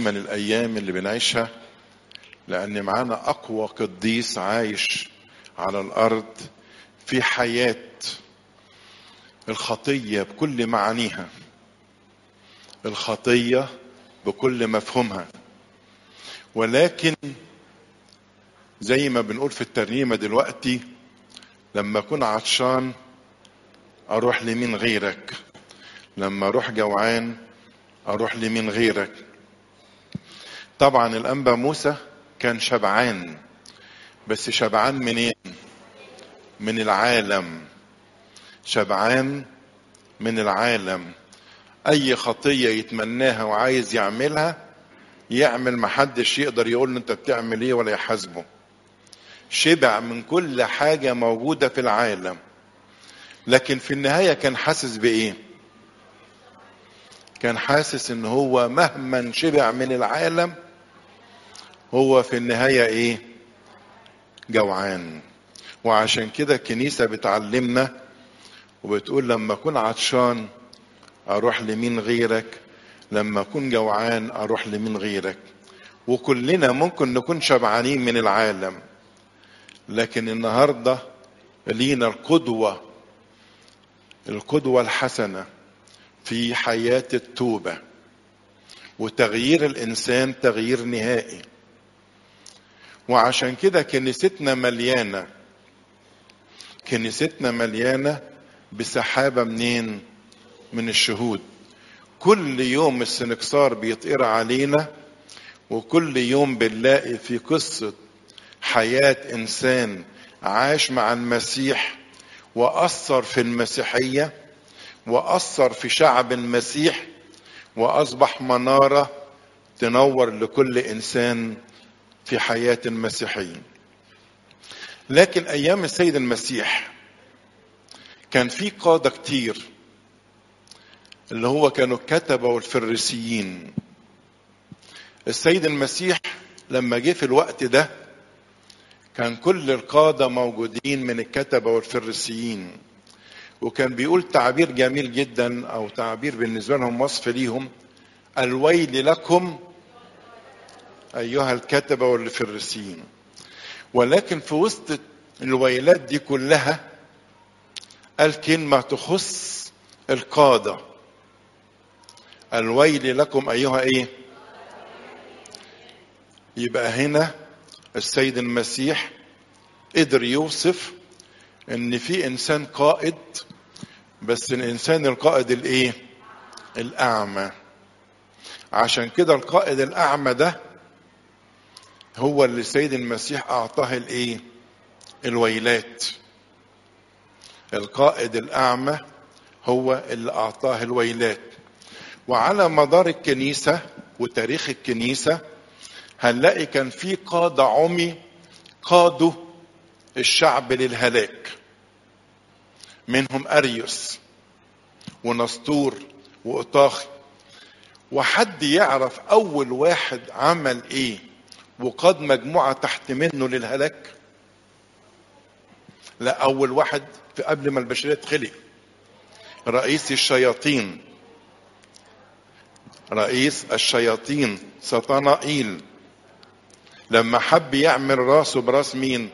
أجمل الأيام اللي بنعيشها لأن معانا أقوى قديس عايش على الأرض في حياة الخطية بكل معانيها الخطية بكل مفهومها ولكن زي ما بنقول في الترنيمة دلوقتي لما أكون عطشان أروح لمين غيرك لما أروح جوعان أروح لمين غيرك طبعا الأنبا موسى كان شبعان بس شبعان منين من العالم شبعان من العالم اي خطيه يتمناها وعايز يعملها يعمل محدش يقدر يقول له انت بتعمل ايه ولا يحاسبه شبع من كل حاجه موجوده في العالم لكن في النهايه كان حاسس بايه كان حاسس ان هو مهما شبع من العالم هو في النهايه ايه جوعان وعشان كده الكنيسه بتعلمنا وبتقول لما اكون عطشان اروح لمين غيرك لما اكون جوعان اروح لمين غيرك وكلنا ممكن نكون شبعانين من العالم لكن النهارده لينا القدوه القدوه الحسنه في حياه التوبه وتغيير الانسان تغيير نهائي وعشان كده كنيستنا مليانه كنيستنا مليانه بسحابه منين من الشهود كل يوم السنكسار بيتقرا علينا وكل يوم بنلاقي في قصه حياه انسان عاش مع المسيح واثر في المسيحيه واثر في شعب المسيح واصبح مناره تنور لكل انسان في حياه المسيحيين لكن ايام السيد المسيح كان في قاده كتير اللي هو كانوا الكتبه والفريسيين السيد المسيح لما جه في الوقت ده كان كل القاده موجودين من الكتبه والفريسيين وكان بيقول تعبير جميل جدا او تعبير بالنسبه لهم وصف ليهم الويل لكم ايها الكتبه والفريسيين ولكن في وسط الويلات دي كلها قال كلمه تخص القاده الويل لكم ايها ايه يبقى هنا السيد المسيح قدر يوصف ان في انسان قائد بس الانسان القائد الايه الاعمى عشان كده القائد الاعمى ده هو اللي السيد المسيح اعطاه الايه الويلات القائد الاعمى هو اللي اعطاه الويلات وعلى مدار الكنيسه وتاريخ الكنيسه هنلاقي كان في قاده عمي قادوا الشعب للهلاك منهم اريوس ونسطور واطاخي وحد يعرف اول واحد عمل ايه وقاد مجموعه تحت منه للهلاك لا اول واحد في قبل ما البشريه تخلق رئيس الشياطين رئيس الشياطين سطنائيل لما حب يعمل راسه براس مين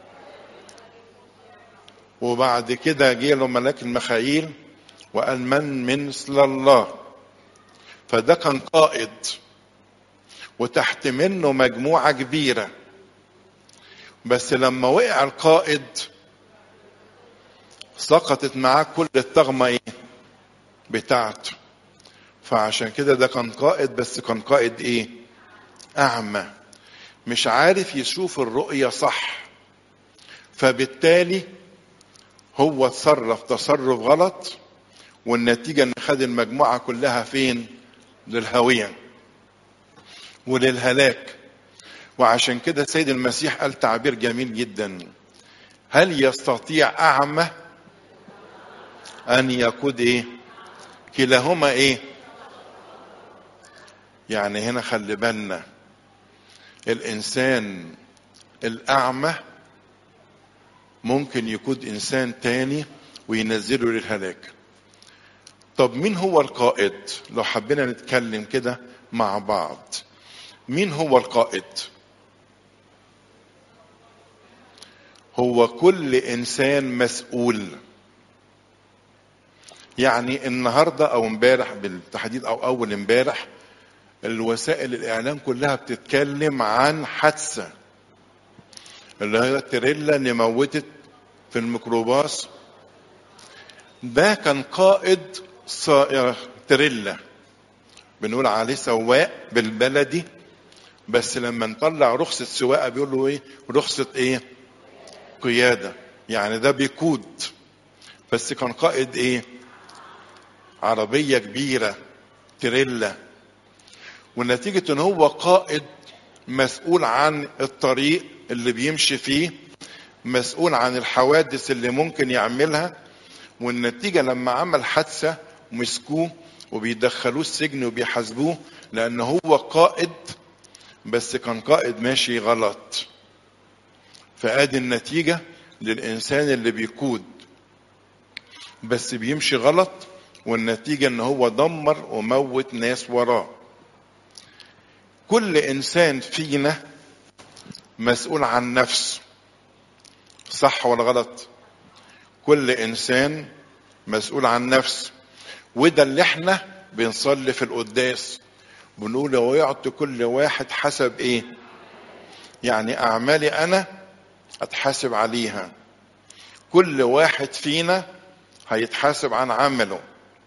وبعد كده جه له ملاك المخايل وقال من مثل الله فده كان قائد وتحت منه مجموعة كبيرة بس لما وقع القائد سقطت معاه كل الطغمة ايه بتاعته فعشان كده ده كان قائد بس كان قائد ايه اعمى مش عارف يشوف الرؤية صح فبالتالي هو تصرف تصرف غلط والنتيجة ان خد المجموعة كلها فين للهوية وللهلاك وعشان كده السيد المسيح قال تعبير جميل جدا هل يستطيع أعمى أن يقود إيه كلاهما إيه يعني هنا خلي بالنا الإنسان الأعمى ممكن يقود إنسان تاني وينزله للهلاك طب مين هو القائد لو حبينا نتكلم كده مع بعض مين هو القائد هو كل انسان مسؤول يعني النهارده او امبارح بالتحديد او اول امبارح الوسائل الاعلام كلها بتتكلم عن حادثه اللي هي التريلا اللي موتت في الميكروباص ده كان قائد سائر تريلا بنقول عليه سواق بالبلدي بس لما نطلع رخصة سواقة بيقول له ايه رخصة ايه قيادة يعني ده بيقود بس كان قائد ايه عربية كبيرة تريلا ونتيجة ان هو قائد مسؤول عن الطريق اللي بيمشي فيه مسؤول عن الحوادث اللي ممكن يعملها والنتيجة لما عمل حادثة مسكوه وبيدخلوه السجن وبيحاسبوه لأن هو قائد بس كان قائد ماشي غلط فادي النتيجة للإنسان اللي بيقود بس بيمشي غلط والنتيجة ان هو دمر وموت ناس وراه كل انسان فينا مسؤول عن نفسه صح ولا غلط كل انسان مسؤول عن نفسه وده اللي احنا بنصلي في القداس بنقول ويعطي كل واحد حسب ايه يعني اعمالي انا اتحاسب عليها كل واحد فينا هيتحاسب عن عمله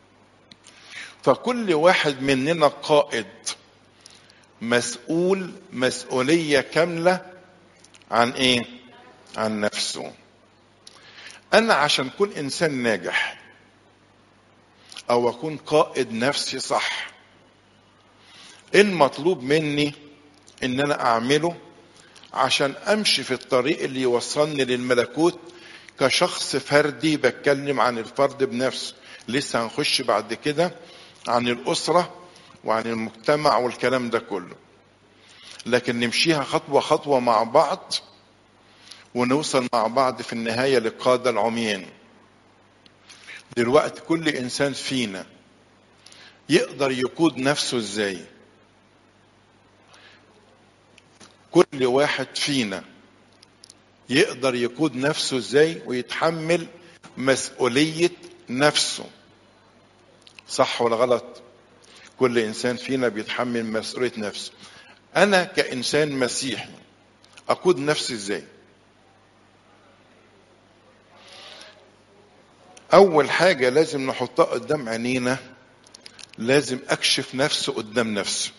فكل واحد مننا قائد مسؤول مسؤولية كاملة عن ايه عن نفسه انا عشان اكون انسان ناجح او اكون قائد نفسي صح ايه المطلوب مني ان انا اعمله عشان امشي في الطريق اللي يوصلني للملكوت كشخص فردي بتكلم عن الفرد بنفسه لسه هنخش بعد كده عن الاسره وعن المجتمع والكلام ده كله لكن نمشيها خطوه خطوه مع بعض ونوصل مع بعض في النهايه للقاده العميان دلوقتي كل انسان فينا يقدر يقود نفسه ازاي كل واحد فينا يقدر يقود نفسه ازاي ويتحمل مسؤولية نفسه صح ولا غلط كل انسان فينا بيتحمل مسؤولية نفسه انا كانسان مسيحي اقود نفسي ازاي اول حاجة لازم نحطها قدام عينينا لازم اكشف نفسه قدام نفسه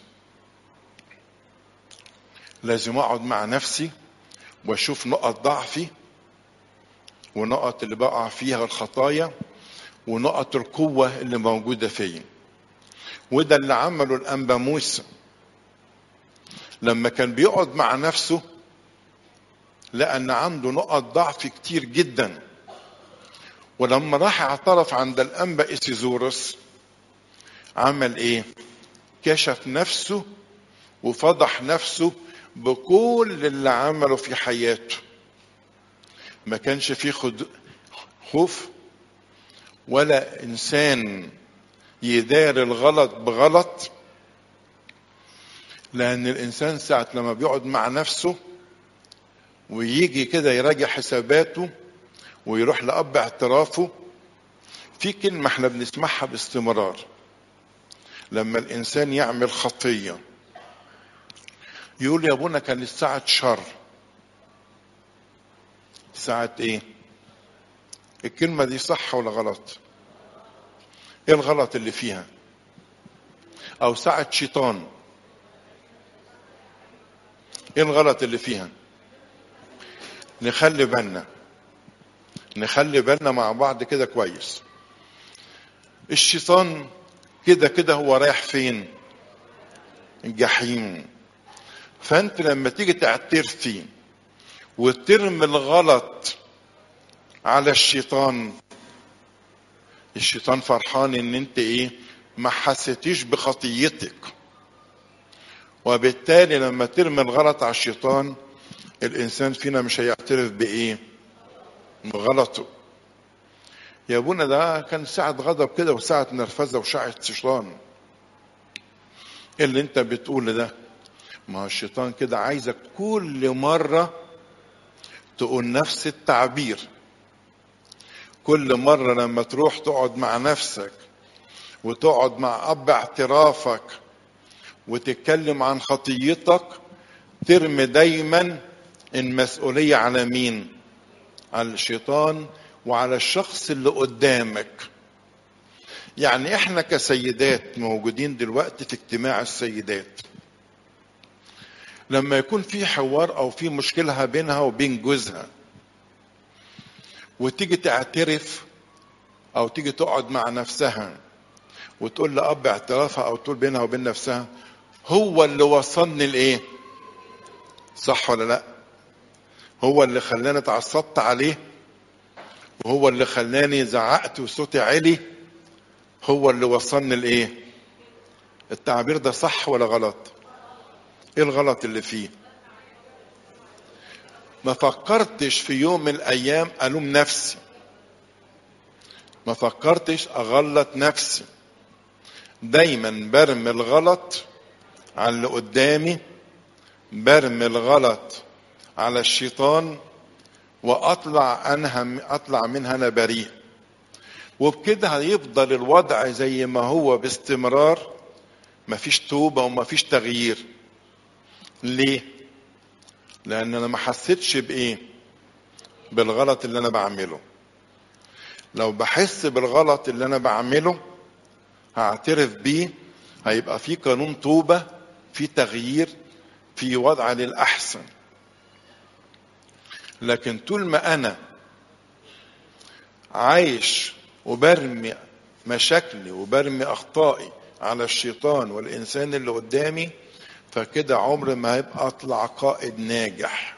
لازم اقعد مع نفسي واشوف نقط ضعفي ونقط اللي بقع فيها الخطايا ونقط القوة اللي موجودة فيا وده اللي عمله الأنبا موسى لما كان بيقعد مع نفسه لقى ان عنده نقط ضعف كتير جدا ولما راح اعترف عند الانبا اسيزورس عمل ايه كشف نفسه وفضح نفسه بكل اللي عمله في حياته ما كانش فيه خد... خوف ولا انسان يدار الغلط بغلط لان الانسان ساعة لما بيقعد مع نفسه ويجي كده يراجع حساباته ويروح لأب اعترافه في كلمة احنا بنسمعها باستمرار لما الإنسان يعمل خطية يقول يا ابونا كان الساعة شر ساعة ايه الكلمة دي صح ولا غلط ايه الغلط اللي فيها او ساعة شيطان ايه الغلط اللي فيها نخلي بالنا نخلي بالنا مع بعض كده كويس الشيطان كده كده هو رايح فين الجحيم فانت لما تيجي تعترفي وترمي الغلط على الشيطان الشيطان فرحان ان انت ايه ما حسيتيش بخطيتك وبالتالي لما ترمي الغلط على الشيطان الانسان فينا مش هيعترف بايه بغلطه يا ابونا ده كان ساعة غضب كده وساعة نرفزة وساعة شيطان اللي انت بتقول ده ما هو الشيطان كده عايزك كل مرة تقول نفس التعبير كل مرة لما تروح تقعد مع نفسك وتقعد مع أب اعترافك وتتكلم عن خطيتك ترمي دايما المسؤولية على مين؟ على الشيطان وعلى الشخص اللي قدامك يعني احنا كسيدات موجودين دلوقتي في اجتماع السيدات لما يكون في حوار او في مشكله بينها وبين جوزها وتيجي تعترف او تيجي تقعد مع نفسها وتقول لاب اعترافها او تقول بينها وبين نفسها هو اللي وصلني لايه صح ولا لا هو اللي خلاني اتعصبت عليه وهو اللي خلاني زعقت وصوتي عالي هو اللي وصلني لايه التعبير ده صح ولا غلط ايه الغلط اللي فيه ما فكرتش في يوم من الايام الوم نفسي ما فكرتش اغلط نفسي دايما برمي الغلط على اللي قدامي برمي الغلط على الشيطان واطلع انها اطلع منها انا بريء وبكده هيفضل الوضع زي ما هو باستمرار مفيش توبه ومفيش تغيير ليه لان انا ما حسيتش بايه بالغلط اللي انا بعمله لو بحس بالغلط اللي انا بعمله هعترف بيه هيبقى في قانون توبه في تغيير في وضع للاحسن لكن طول ما انا عايش وبرمي مشاكلي وبرمي اخطائي على الشيطان والانسان اللي قدامي فكده عمر ما هيبقى اطلع قائد ناجح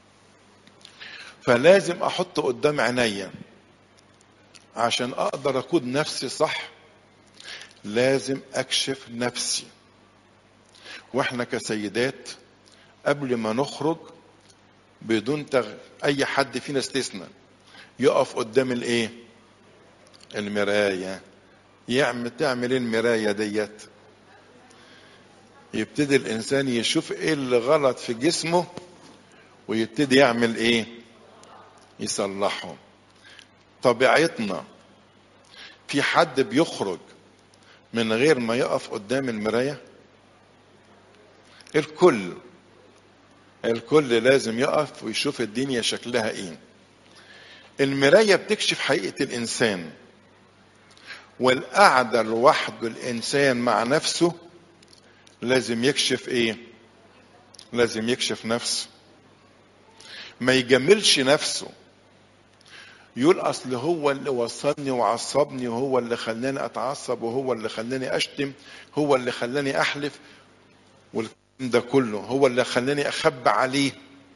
فلازم احط قدام عينيا عشان اقدر اقود نفسي صح لازم اكشف نفسي واحنا كسيدات قبل ما نخرج بدون تغ... اي حد فينا استثناء يقف قدام الايه المرايه يعمل تعمل ايه المرايه ديت يبتدي الانسان يشوف ايه اللي غلط في جسمه ويبتدي يعمل ايه يصلحه طبيعتنا في حد بيخرج من غير ما يقف قدام المرايه الكل الكل لازم يقف ويشوف الدنيا شكلها ايه المرايه بتكشف حقيقه الانسان والقعده لوحده الانسان مع نفسه لازم يكشف ايه لازم يكشف نفسه ما يجملش نفسه يقول اصل هو اللي وصلني وعصبني وهو اللي خلاني اتعصب وهو اللي خلاني اشتم هو اللي خلاني احلف والكلام ده كله هو اللي خلاني اخبى عليه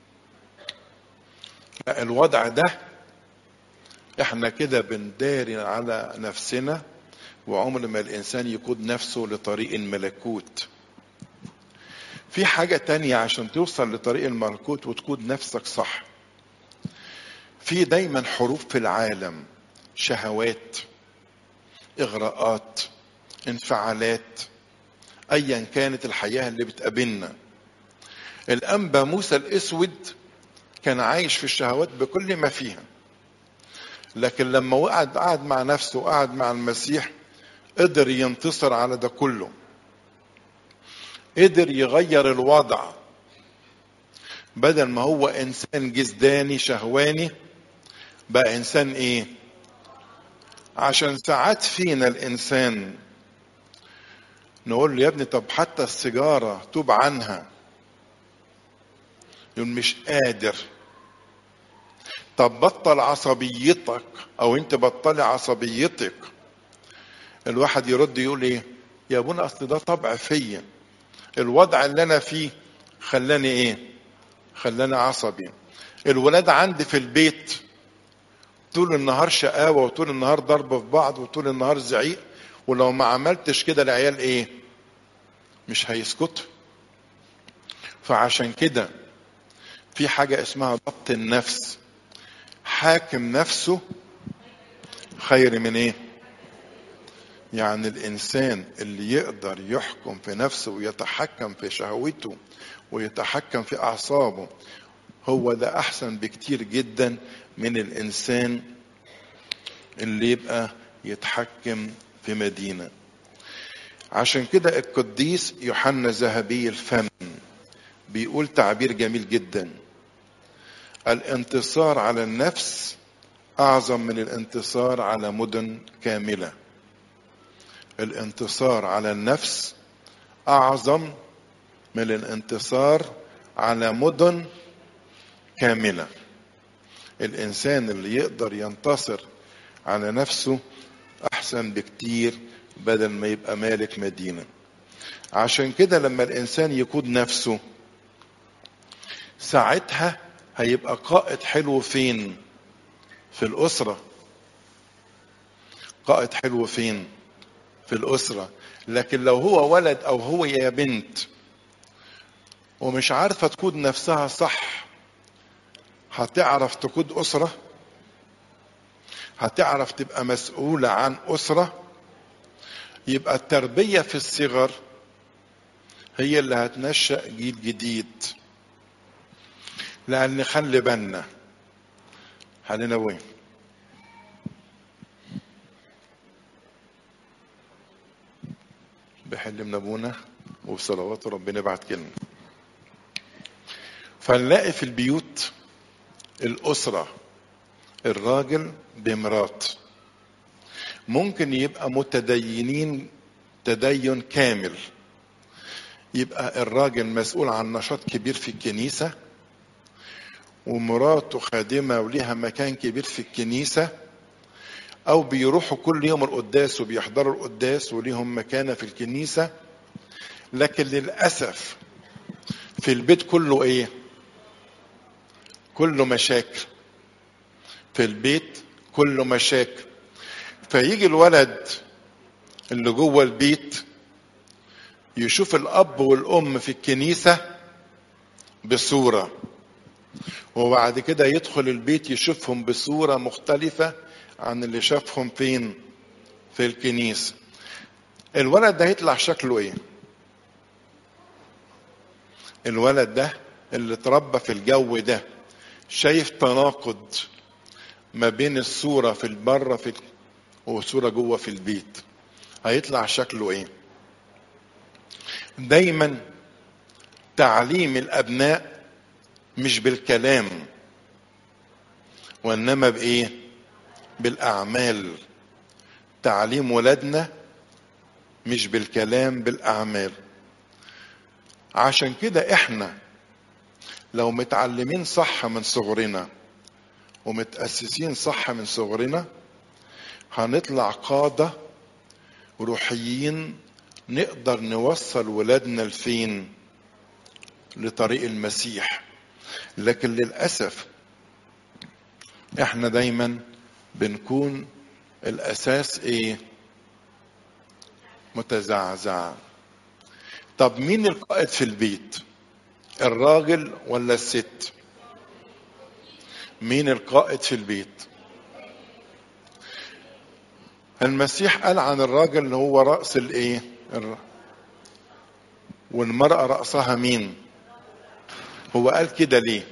لا الوضع ده احنا كده بنداري على نفسنا وعمر ما الانسان يقود نفسه لطريق الملكوت في حاجة تانية عشان توصل لطريق الملكوت وتقود نفسك صح في دايما حروب في العالم شهوات اغراءات انفعالات ايا كانت الحياه اللي بتقابلنا الانبا موسى الاسود كان عايش في الشهوات بكل ما فيها لكن لما وقعد قعد مع نفسه وقعد مع المسيح قدر ينتصر على ده كله قدر يغير الوضع بدل ما هو انسان جسداني شهواني بقى انسان ايه عشان ساعات فينا الانسان نقول له يا ابني طب حتى السيجاره توب عنها يقول مش قادر طب بطل عصبيتك او انت بطلي عصبيتك الواحد يرد يقول ايه يا ابونا اصل ده طبع فيا الوضع اللي انا فيه خلاني ايه خلاني عصبي الولاد عندي في البيت طول النهار شقاوة وطول النهار ضرب في بعض وطول النهار زعيق ولو ما عملتش كده العيال ايه مش هيسكتوا فعشان كده في حاجة اسمها ضبط النفس حاكم نفسه خير من ايه يعني الإنسان اللي يقدر يحكم في نفسه ويتحكم في شهوته ويتحكم في أعصابه هو ده أحسن بكتير جدا من الإنسان اللي يبقى يتحكم في مدينة عشان كده القديس يوحنا ذهبي الفم بيقول تعبير جميل جدا الانتصار على النفس أعظم من الانتصار على مدن كاملة الانتصار على النفس أعظم من الانتصار على مدن كاملة الإنسان اللي يقدر ينتصر على نفسه أحسن بكتير بدل ما يبقى مالك مدينة عشان كده لما الإنسان يقود نفسه ساعتها هيبقى قائد حلو فين في الأسرة قائد حلو فين في الأسرة لكن لو هو ولد أو هو يا بنت ومش عارفة تقود نفسها صح هتعرف تقود أسرة هتعرف تبقى مسؤولة عن أسرة يبقى التربية في الصغر هي اللي هتنشأ جيل جديد لأن خلي بالنا حالنا وين بحل من ابونا وبصلواته ربنا يبعت كلمه فنلاقي في البيوت الاسره الراجل بمرات ممكن يبقى متدينين تدين كامل يبقى الراجل مسؤول عن نشاط كبير في الكنيسه ومراته خادمة وليها مكان كبير في الكنيسة أو بيروحوا كل يوم القداس وبيحضروا القداس وليهم مكانة في الكنيسة لكن للأسف في البيت كله إيه؟ كله مشاكل في البيت كله مشاكل فيجي الولد اللي جوه البيت يشوف الأب والأم في الكنيسة بصورة وبعد كده يدخل البيت يشوفهم بصورة مختلفة عن اللي شافهم فين في الكنيسة الولد ده هيطلع شكله ايه الولد ده اللي اتربى في الجو ده شايف تناقض ما بين الصورة في البره في والصورة جوه في البيت هيطلع شكله ايه دايما تعليم الابناء مش بالكلام وانما بايه بالاعمال تعليم ولادنا مش بالكلام بالاعمال عشان كده احنا لو متعلمين صح من صغرنا ومتأسسين صح من صغرنا هنطلع قادة روحيين نقدر نوصل ولادنا لفين لطريق المسيح لكن للأسف احنا دايما بنكون الأساس ايه متزعزع طب مين القائد في البيت الراجل ولا الست مين القائد في البيت المسيح قال عن الراجل اللي هو رأس الايه والمرأة رأسها مين هو قال كده ليه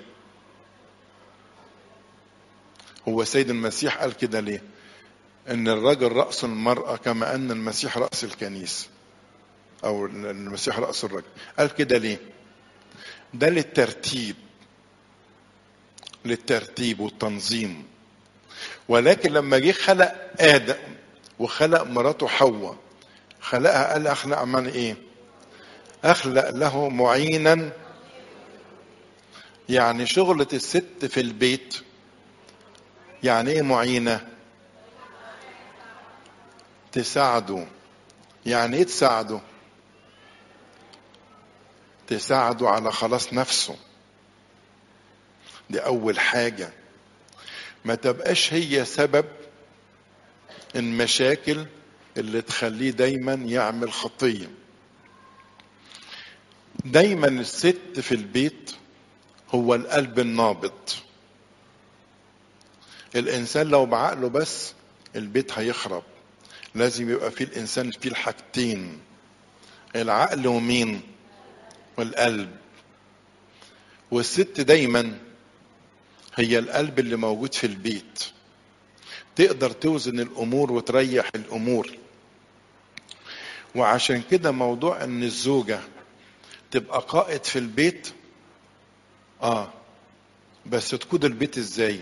هو سيد المسيح قال كده ليه ان الرجل رأس المرأة كما ان المسيح رأس الكنيسة او المسيح رأس الرجل قال كده ليه ده للترتيب للترتيب والتنظيم ولكن لما جه خلق آدم وخلق مراته حواء خلقها قال اخلق من ايه اخلق له معينا يعني شغلة الست في البيت يعني ايه معينة تساعده يعني ايه تساعده تساعده على خلاص نفسه دي اول حاجة ما تبقاش هي سبب المشاكل اللي تخليه دايما يعمل خطية دايما الست في البيت هو القلب النابض الانسان لو بعقله بس البيت هيخرب لازم يبقى فيه الانسان فيه الحاجتين العقل ومين والقلب والست دايما هي القلب اللي موجود في البيت تقدر توزن الامور وتريح الامور وعشان كده موضوع ان الزوجه تبقى قائد في البيت اه بس تقود البيت ازاي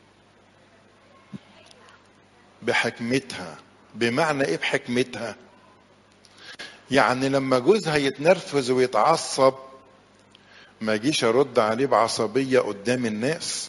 بحكمتها بمعنى ايه بحكمتها يعني لما جوزها يتنرفز ويتعصب ما اجيش ارد عليه بعصبيه قدام الناس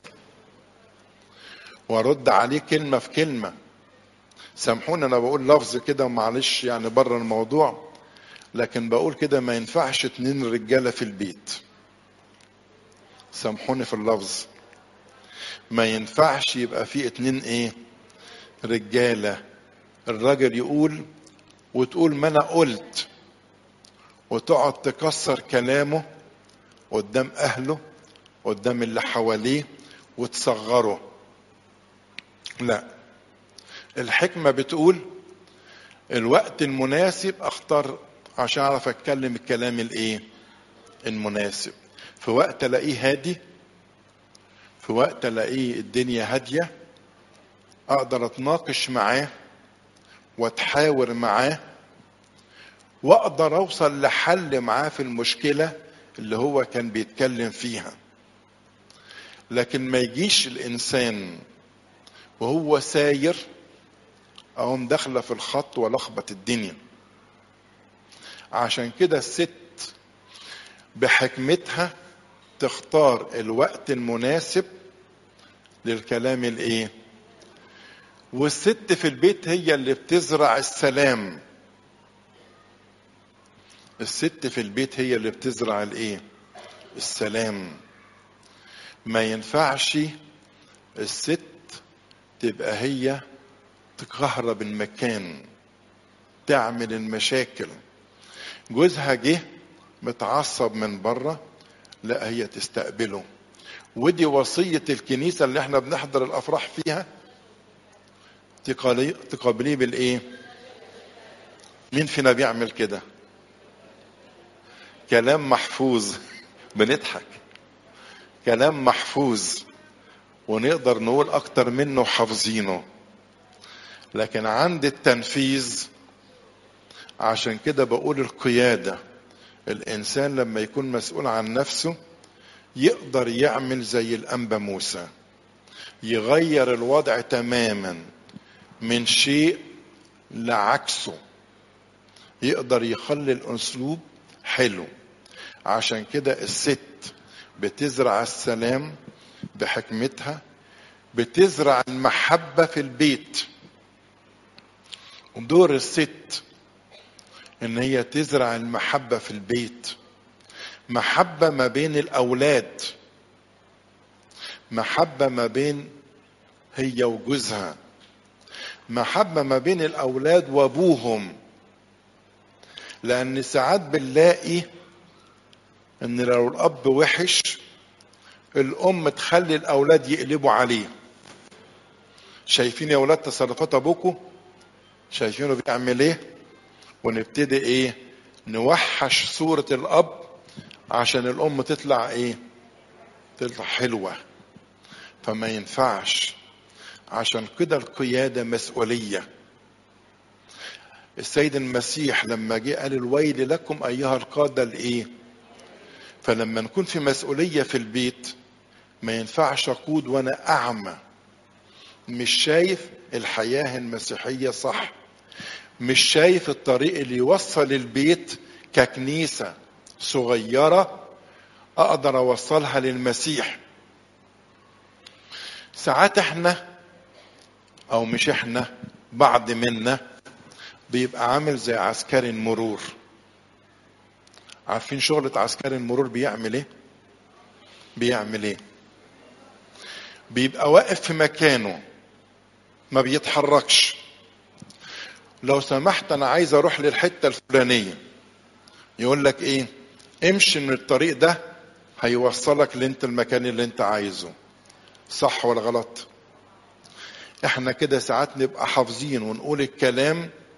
وارد عليه كلمه في كلمه سامحوني انا بقول لفظ كده معلش يعني بره الموضوع لكن بقول كده ما ينفعش اتنين رجاله في البيت سامحوني في اللفظ ما ينفعش يبقى في اتنين ايه رجاله الراجل يقول وتقول ما انا قلت وتقعد تكسر كلامه قدام اهله قدام اللي حواليه وتصغره لا الحكمة بتقول الوقت المناسب اختار عشان اعرف اتكلم الكلام الايه المناسب في وقت الاقيه هادي في وقت الاقيه الدنيا هادية اقدر اتناقش معاه واتحاور معاه واقدر اوصل لحل معاه في المشكله اللي هو كان بيتكلم فيها لكن ما يجيش الانسان وهو ساير اقوم داخله في الخط ولخبط الدنيا عشان كده الست بحكمتها تختار الوقت المناسب للكلام الايه والست في البيت هي اللي بتزرع السلام الست في البيت هي اللي بتزرع الايه السلام ما ينفعش الست تبقى هي تكهرب المكان تعمل المشاكل جوزها جه متعصب من بره لا هي تستقبله ودي وصية الكنيسة اللي احنا بنحضر الأفراح فيها تقابليه بالإيه؟ مين فينا بيعمل كده؟ كلام محفوظ بنضحك كلام محفوظ ونقدر نقول اكتر منه حافظينه لكن عند التنفيذ عشان كده بقول القيادة الإنسان لما يكون مسؤول عن نفسه يقدر يعمل زي الأنبا موسى يغير الوضع تماما من شيء لعكسه يقدر يخلي الأسلوب حلو عشان كده الست بتزرع السلام بحكمتها بتزرع المحبة في البيت ودور الست ان هي تزرع المحبة في البيت محبة ما بين الاولاد محبة ما بين هي وجوزها محبة ما بين الاولاد وابوهم لان ساعات بنلاقي ان لو الاب وحش الام تخلي الاولاد يقلبوا عليه شايفين يا اولاد تصرفات ابوكم شايفينه بيعمل ايه ونبتدي ايه نوحش صورة الاب عشان الام تطلع ايه تطلع حلوة فما ينفعش عشان كده القيادة مسؤولية السيد المسيح لما جه قال الويل لكم ايها القادة الايه فلما نكون في مسؤولية في البيت ما ينفعش اقود وانا اعمى مش شايف الحياة المسيحية صح مش شايف الطريق اللي يوصل البيت ككنيسة صغيرة اقدر اوصلها للمسيح ساعات احنا او مش احنا بعض منا بيبقى عامل زي عسكري المرور عارفين شغلة عسكري المرور بيعمل ايه بيعمل ايه بيبقى واقف في مكانه ما بيتحركش لو سمحت انا عايز اروح للحتة الفلانية يقول لك ايه امشي من الطريق ده هيوصلك لانت المكان اللي انت عايزه صح ولا غلط احنا كده ساعات نبقى حافظين ونقول الكلام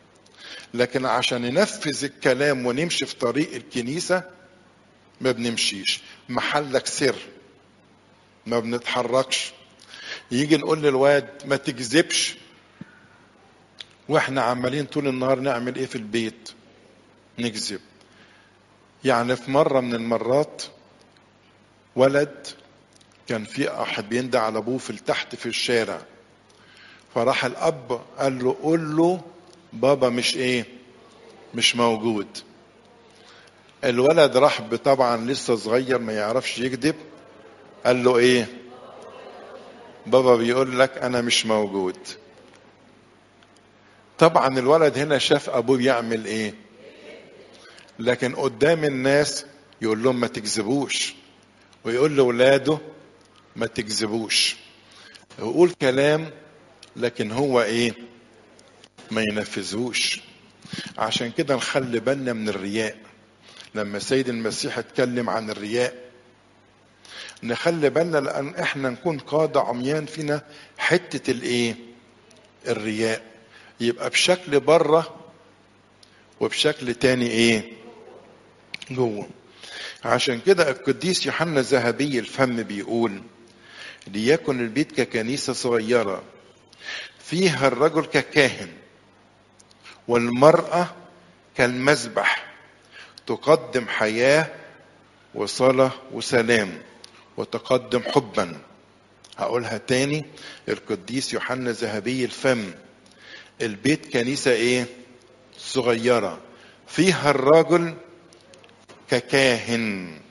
لكن عشان ننفذ الكلام ونمشي في طريق الكنيسة ما بنمشيش محلك سر ما بنتحركش يجي نقول للواد ما تكذبش واحنا عمالين طول النهار نعمل ايه في البيت نكذب يعني في مرة من المرات ولد كان في احد بيندى على ابوه في تحت في الشارع فراح الاب قال له قول له بابا مش ايه مش موجود الولد راح طبعا لسه صغير ما يعرفش يكذب قال له ايه بابا بيقول لك انا مش موجود طبعا الولد هنا شاف ابوه بيعمل ايه لكن قدام الناس يقول لهم ما تكذبوش ويقول لاولاده ما تكذبوش يقول كلام لكن هو ايه ما ينفذوش عشان كده نخلي بالنا من الرياء لما سيد المسيح اتكلم عن الرياء نخلي بالنا لان احنا نكون قادة عميان فينا حتة الايه الرياء يبقى بشكل بره وبشكل تاني ايه جوه عشان كده القديس يوحنا ذهبي الفم بيقول ليكن البيت ككنيسة صغيرة فيها الرجل ككاهن والمرأة كالمذبح تقدم حياة وصلاة وسلام وتقدم حبا هقولها تاني القديس يوحنا ذهبي الفم البيت كنيسة ايه صغيرة فيها الرجل ككاهن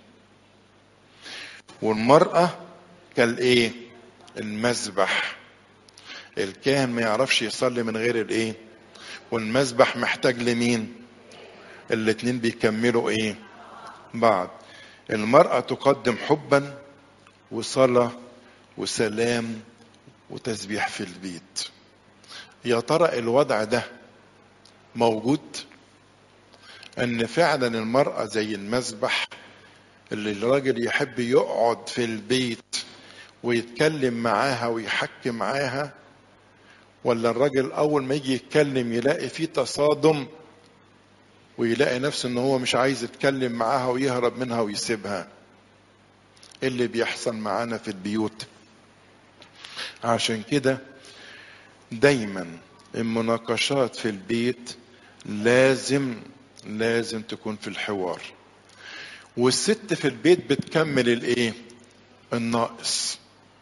والمرأة كالايه المذبح الكاهن ما يعرفش يصلي من غير الايه والمذبح محتاج لمين الاتنين بيكملوا ايه بعض المرأة تقدم حبا وصلاة وسلام وتسبيح في البيت يا ترى الوضع ده موجود ان فعلا المرأة زي المذبح اللي الراجل يحب يقعد في البيت ويتكلم معاها ويحكي معاها ولا الراجل اول ما يجي يتكلم يلاقي فيه تصادم ويلاقي نفسه ان هو مش عايز يتكلم معاها ويهرب منها ويسيبها إيه اللي بيحصل معانا في البيوت عشان كده دايما المناقشات في البيت لازم لازم تكون في الحوار والست في البيت بتكمل الايه الناقص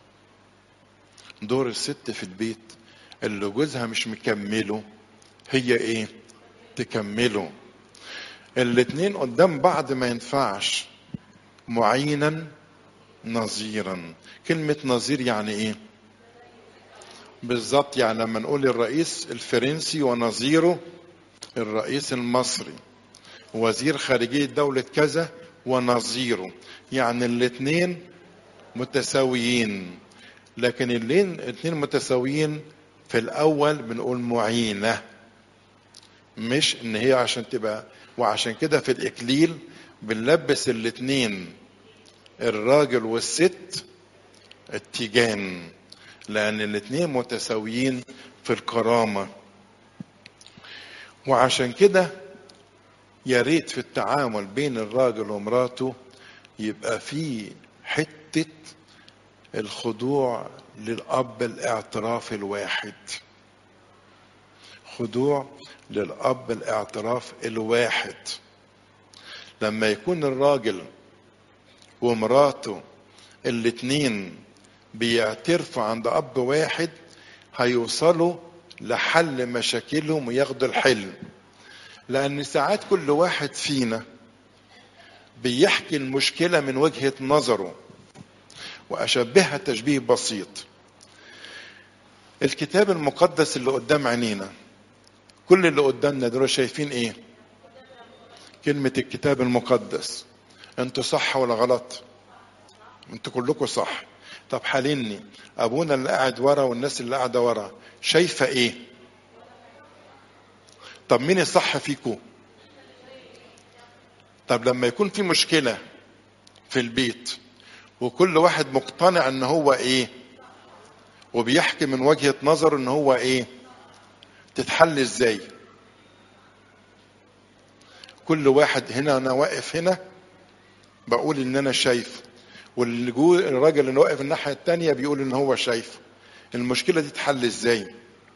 دور الست في البيت اللي جوزها مش مكمله هي ايه تكمله الاتنين قدام بعض ما ينفعش معينا نظيرا كلمة نظير يعني ايه بالظبط يعني لما نقول الرئيس الفرنسي ونظيره الرئيس المصري وزير خارجية دولة كذا ونظيره يعني الاتنين متساويين لكن الاتنين متساويين في الأول بنقول معينة مش إن هي عشان تبقى وعشان كده في الإكليل بنلبس الاتنين الراجل والست التيجان لأن الاتنين متساويين في الكرامة وعشان كده يا ريت في التعامل بين الراجل ومراته يبقى في حتة الخضوع للأب الاعتراف الواحد خضوع للأب الاعتراف الواحد لما يكون الراجل ومراته الاتنين بيعترفوا عند أب واحد هيوصلوا لحل مشاكلهم وياخدوا الحلم لأن ساعات كل واحد فينا بيحكي المشكلة من وجهة نظره وأشبهها تشبيه بسيط الكتاب المقدس اللي قدام عينينا كل اللي قدامنا دول شايفين ايه كلمة الكتاب المقدس انتوا صح ولا غلط انتوا كلكم صح طب حاليني ابونا اللي قاعد ورا والناس اللي قاعده ورا شايفه ايه طب مين الصح فيكم طب لما يكون في مشكله في البيت وكل واحد مقتنع ان هو ايه وبيحكي من وجهه نظره ان هو ايه تتحل ازاي كل واحد هنا انا واقف هنا بقول ان انا شايف واللي جوه الراجل اللي واقف الناحيه التانية بيقول ان هو شايف المشكله دي تحل ازاي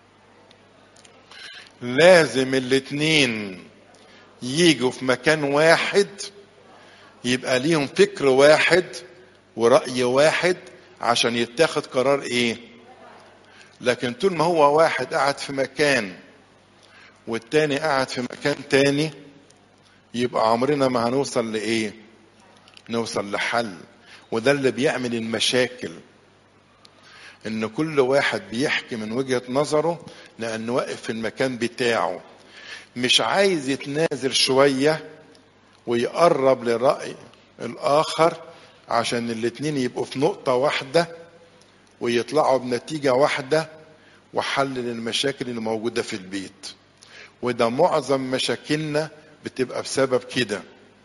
لازم الاتنين يجوا في مكان واحد يبقى ليهم فكر واحد ورأي واحد عشان يتاخد قرار ايه لكن طول ما هو واحد قاعد في مكان والتاني قاعد في مكان تاني يبقى عمرنا ما هنوصل لايه نوصل لحل وده اللي بيعمل المشاكل ان كل واحد بيحكي من وجهة نظره لانه واقف في المكان بتاعه مش عايز يتنازل شوية ويقرب لرأي الاخر عشان الاتنين يبقوا في نقطة واحدة ويطلعوا بنتيجة واحدة وحل للمشاكل اللي موجودة في البيت وده معظم مشاكلنا بتبقى بسبب كده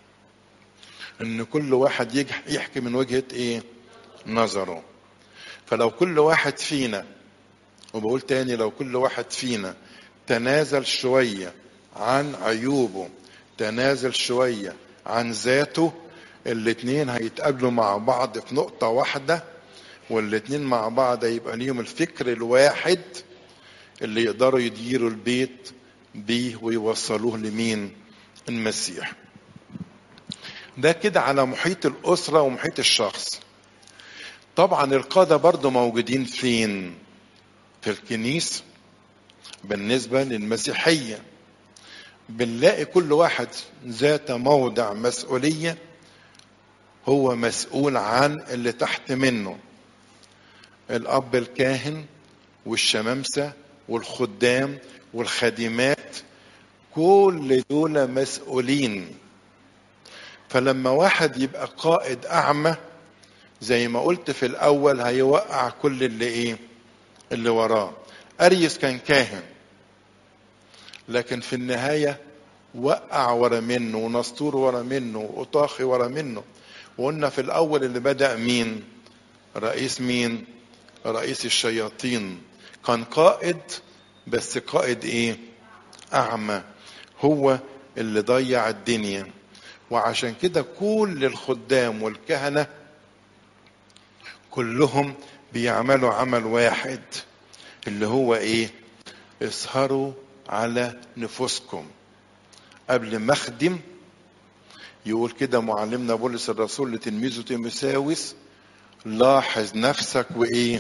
ان كل واحد يحكي من وجهة ايه نظره فلو كل واحد فينا وبقول تاني لو كل واحد فينا تنازل شوية عن عيوبه تنازل شوية عن ذاته الاتنين هيتقابلوا مع بعض في نقطة واحدة والاتنين مع بعض هيبقى ليهم الفكر الواحد اللي يقدروا يديروا البيت بيه ويوصلوه لمين المسيح ده كده على محيط الأسرة ومحيط الشخص طبعا القادة برضو موجودين فين في الكنيسة بالنسبة للمسيحية بنلاقي كل واحد ذات موضع مسؤولية هو مسؤول عن اللي تحت منه الأب الكاهن والشمامسة والخدام والخادمات كل دول مسؤولين فلما واحد يبقى قائد أعمى زي ما قلت في الأول هيوقع كل اللي إيه اللي وراه أريس كان كاهن لكن في النهاية وقع ورا منه ونسطور ورا منه وأطاخي ورا منه وقلنا في الأول اللي بدأ مين رئيس مين رئيس الشياطين كان قائد بس قائد ايه اعمى هو اللي ضيع الدنيا وعشان كده كل الخدام والكهنه كلهم بيعملوا عمل واحد اللي هو ايه اسهروا على نفوسكم قبل ما اخدم يقول كده معلمنا بولس الرسول لتلميذه تيموساوس لاحظ نفسك وايه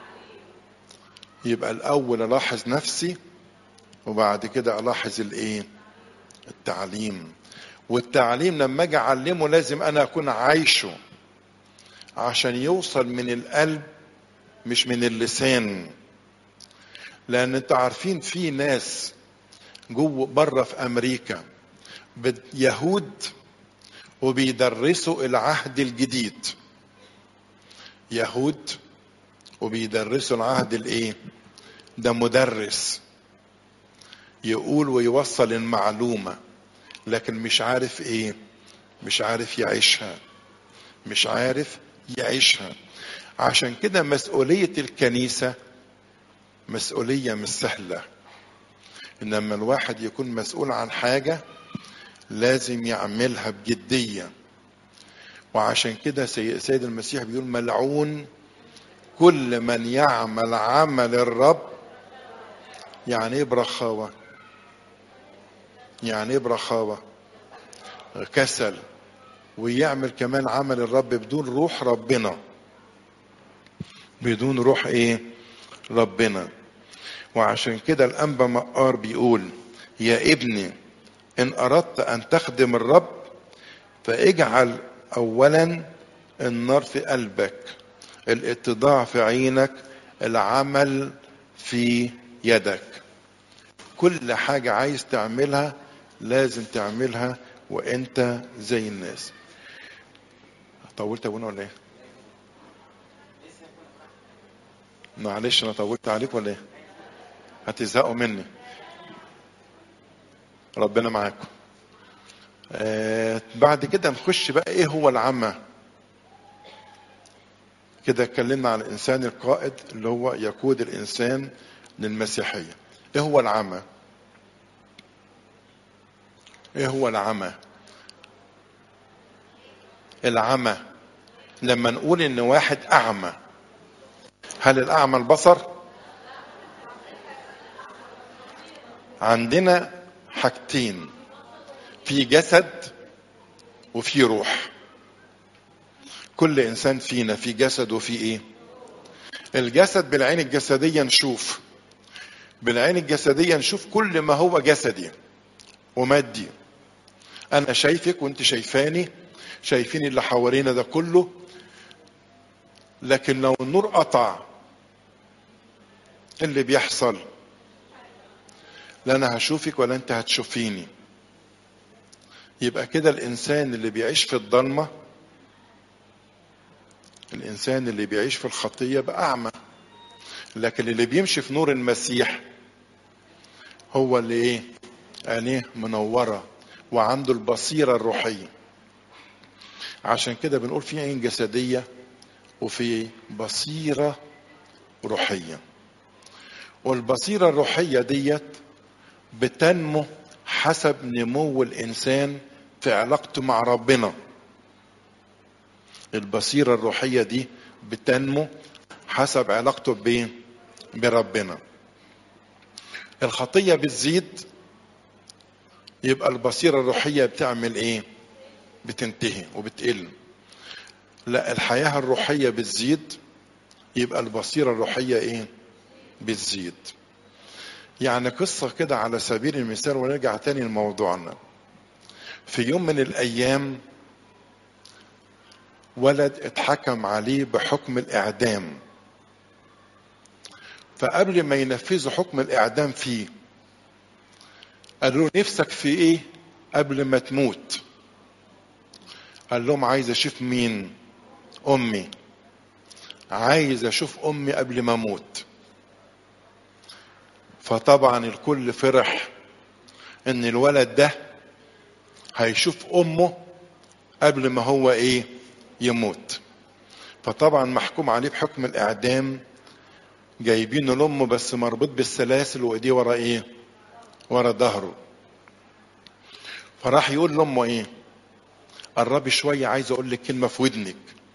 يبقى الاول الاحظ نفسي وبعد كده الاحظ الايه التعليم والتعليم لما اجي اعلمه لازم انا اكون عايشه عشان يوصل من القلب مش من اللسان لان انتوا عارفين في ناس جوه بره في امريكا يهود وبيدرسوا العهد الجديد يهود وبيدرسوا العهد الايه ده مدرس يقول ويوصل المعلومة لكن مش عارف ايه مش عارف يعيشها مش عارف يعيشها عشان كده مسؤولية الكنيسة مسؤولية مش سهلة إنما الواحد يكون مسؤول عن حاجة لازم يعملها بجدية وعشان كده سيد المسيح بيقول ملعون كل من يعمل عمل الرب يعني ايه برخاوة يعني ايه برخاوة كسل ويعمل كمان عمل الرب بدون روح ربنا بدون روح ايه ربنا وعشان كده الانبا مقار بيقول يا ابني ان اردت ان تخدم الرب فاجعل اولا النار في قلبك الاتضاع في عينك العمل في يدك كل حاجة عايز تعملها لازم تعملها وانت زي الناس طولت ابونا ولا ايه معلش انا طولت عليك ولا ايه هتزهقوا مني ربنا معاكم آه بعد كده نخش بقى ايه هو العمى كده اتكلمنا عن الانسان القائد اللي هو يقود الانسان للمسيحيه ايه هو العمى ايه هو العمى العمى لما نقول ان واحد اعمى هل الاعمى البصر عندنا حاجتين في جسد وفي روح كل انسان فينا في جسد وفي ايه الجسد بالعين الجسدية نشوف بالعين الجسدية نشوف كل ما هو جسدي ومادي انا شايفك وانت شايفاني شايفين اللي حوالينا ده كله لكن لو النور قطع اللي بيحصل لا انا هشوفك ولا انت هتشوفيني يبقى كده الانسان اللي بيعيش في الضلمه الانسان اللي بيعيش في الخطيه بقى اعمى لكن اللي بيمشي في نور المسيح هو اللي ايه عينيه منوره وعنده البصيره الروحيه عشان كده بنقول في عين جسديه وفي بصيره روحيه والبصيره الروحيه ديت بتنمو حسب نمو الانسان في علاقته مع ربنا البصيره الروحيه دي بتنمو حسب علاقته بايه بربنا الخطيه بتزيد يبقى البصيره الروحيه بتعمل ايه بتنتهي وبتقل لا الحياه الروحيه بتزيد يبقى البصيره الروحيه ايه بتزيد يعني قصة كده على سبيل المثال ونرجع تاني لموضوعنا في يوم من الأيام ولد اتحكم عليه بحكم الإعدام فقبل ما ينفذوا حكم الإعدام فيه قالوا له نفسك في إيه قبل ما تموت قال لهم عايز أشوف مين أمي عايز أشوف أمي قبل ما أموت فطبعا الكل فرح ان الولد ده هيشوف امه قبل ما هو ايه يموت فطبعا محكوم عليه بحكم الاعدام جايبينه لامه بس مربوط بالسلاسل وايديه ورا ايه ورا ظهره فراح يقول لامه ايه قربي شويه عايز اقول لك كلمه في ودنك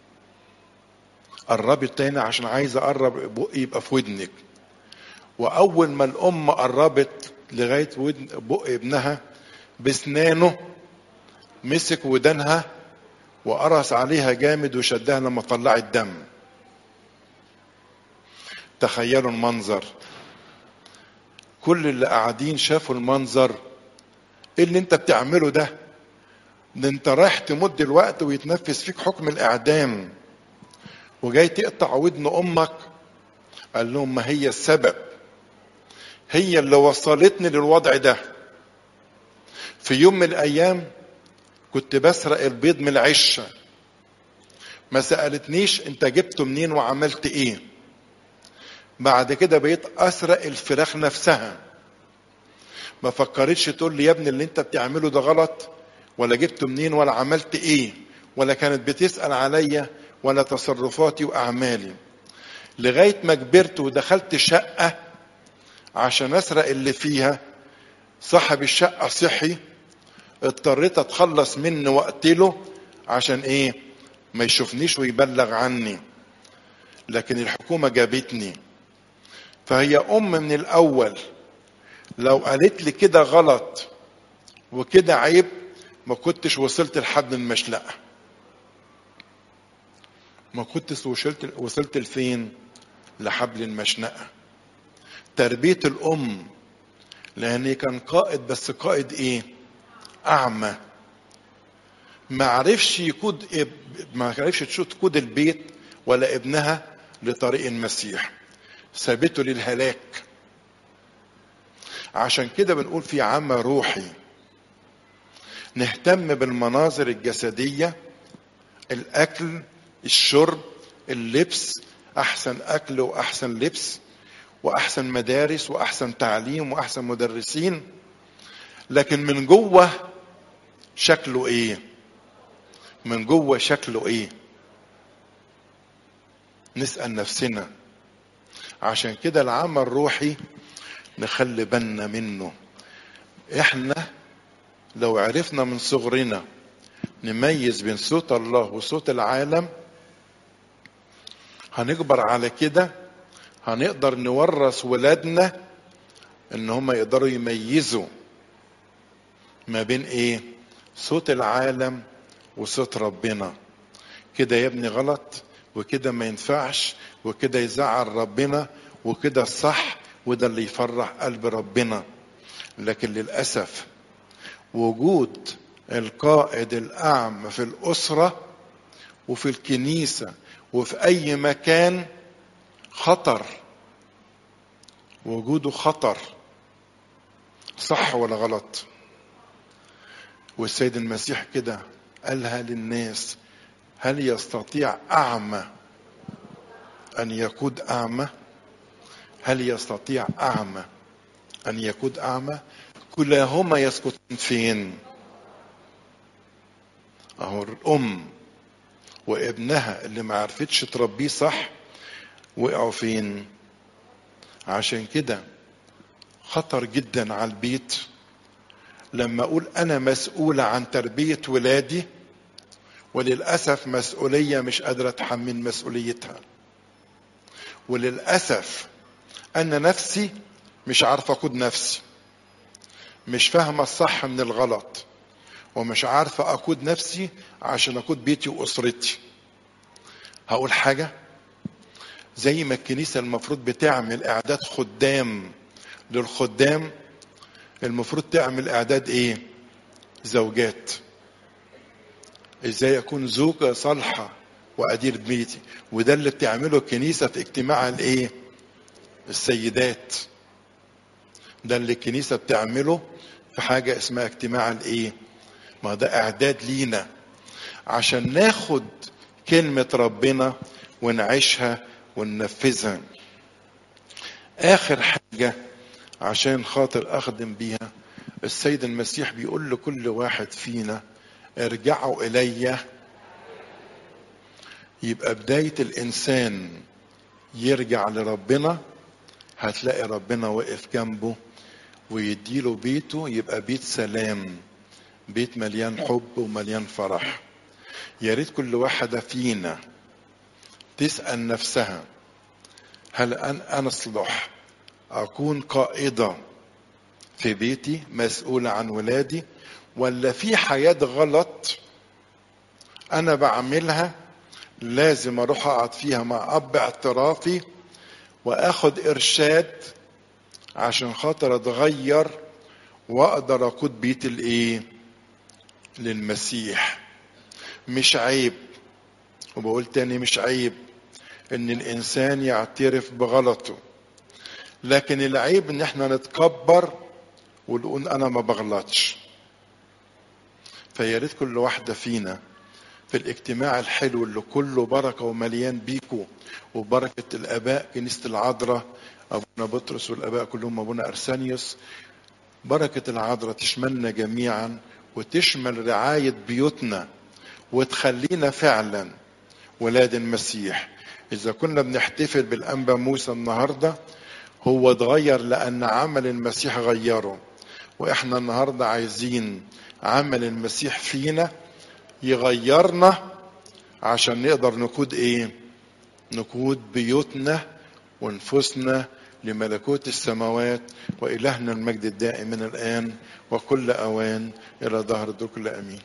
قربي تاني عشان عايز اقرب بقي يبقى في ودنك واول ما الام قربت لغايه ودن بق ابنها بسنانه مسك ودانها وقرص عليها جامد وشدها لما طلعت دم تخيلوا المنظر كل اللي قاعدين شافوا المنظر ايه اللي انت بتعمله ده ده انت رايح تموت دلوقتي ويتنفذ فيك حكم الاعدام وجاي تقطع ودن امك قال لهم ما هي السبب هي اللي وصلتني للوضع ده في يوم من الايام كنت بسرق البيض من العشه ما سالتنيش انت جبته منين وعملت ايه بعد كده بقيت اسرق الفراخ نفسها ما فكرتش تقول لي يا ابني اللي انت بتعمله ده غلط ولا جبته منين ولا عملت ايه ولا كانت بتسال عليا ولا تصرفاتي واعمالي لغايه ما كبرت ودخلت شقه عشان اسرق اللي فيها صاحب الشقه صحي اضطريت اتخلص منه واقتله عشان ايه ما يشوفنيش ويبلغ عني لكن الحكومه جابتني فهي ام من الاول لو قالت لي كده غلط وكده عيب ما كنتش وصلت لحد المشلقه ما كنتش وصلت وصلت لفين لحبل المشنقه تربيه الام لان كان قائد بس قائد ايه اعمى ما عرفش يقود ما عرفش تقود البيت ولا ابنها لطريق المسيح سابته للهلاك عشان كده بنقول في عمى روحي نهتم بالمناظر الجسدية الأكل الشرب اللبس أحسن أكل وأحسن لبس وأحسن مدارس وأحسن تعليم وأحسن مدرسين لكن من جوه شكله إيه من جوه شكله إيه نسأل نفسنا عشان كده العمل الروحي نخلي بالنا منه احنا لو عرفنا من صغرنا نميز بين صوت الله وصوت العالم هنكبر على كده هنقدر نورث ولادنا ان هم يقدروا يميزوا ما بين ايه صوت العالم وصوت ربنا كده يا ابني غلط وكده ما ينفعش وكده يزعل ربنا وكده الصح وده اللي يفرح قلب ربنا لكن للاسف وجود القائد الاعم في الاسره وفي الكنيسه وفي اي مكان خطر وجوده خطر صح ولا غلط والسيد المسيح كده قالها للناس هل يستطيع اعمى ان يقود اعمى هل يستطيع اعمى ان يقود اعمى كلاهما يسكتون فين اهو الام وابنها اللي ما عرفتش تربيه صح وقعوا فين عشان كده خطر جدا على البيت لما اقول انا مسؤولة عن تربية ولادي وللأسف مسؤولية مش قادرة أتحمل مسؤوليتها وللأسف أنا نفسي مش عارفة أقود نفسي مش فاهمة الصح من الغلط ومش عارفة أقود نفسي عشان أقود بيتي وأسرتي هقول حاجة زي ما الكنيسة المفروض بتعمل إعداد خدام للخدام المفروض تعمل إعداد إيه زوجات ازاي اكون زوجة صالحة وادير بيتي وده اللي بتعمله الكنيسة في اجتماع الايه السيدات ده اللي الكنيسة بتعمله في حاجة اسمها اجتماع الايه ما ده اعداد لينا عشان ناخد كلمة ربنا ونعيشها وننفذها اخر حاجة عشان خاطر اخدم بيها السيد المسيح بيقول لكل واحد فينا ارجعوا الي يبقى بداية الانسان يرجع لربنا هتلاقي ربنا واقف جنبه ويديله بيته يبقى بيت سلام بيت مليان حب ومليان فرح يا ريت كل واحدة فينا تسأل نفسها هل أنا أنا أصلح أكون قائدة في بيتي مسؤولة عن ولادي ولا في حياة غلط أنا بعملها لازم أروح أقعد فيها مع أب اعترافي وآخد إرشاد عشان خاطر أتغير وأقدر أقود بيت الإيه؟ للمسيح مش عيب وبقول تاني مش عيب إن الإنسان يعترف بغلطه لكن العيب إن إحنا نتكبر ونقول أنا ما بغلطش فيا ريت كل واحدة فينا في الاجتماع الحلو اللي كله بركة ومليان بيكو وبركة الآباء كنيسة العذراء أبونا بطرس والآباء كلهم أبونا أرسانيوس بركة العذراء تشملنا جميعا وتشمل رعاية بيوتنا وتخلينا فعلا ولاد المسيح إذا كنا بنحتفل بالأنبا موسى النهاردة هو اتغير لأن عمل المسيح غيره وإحنا النهاردة عايزين عمل المسيح فينا يغيرنا عشان نقدر نقود ايه نقود بيوتنا ونفوسنا لملكوت السماوات وإلهنا المجد الدائم من الآن وكل أوان إلى ظهر الدكل أمين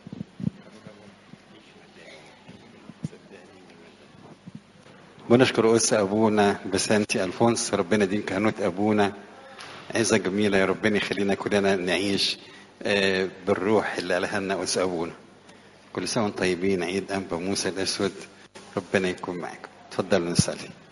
بنشكر أس أبونا بسانتي ألفونس ربنا يديم كهنوت أبونا عزة جميلة يا ربنا يخلينا كلنا نعيش آه، بالروح اللي قالها لنا أس أبونا كل سنة وانتم طيبين عيد أنبا موسى الأسود ربنا يكون معاكم تفضلوا نصلي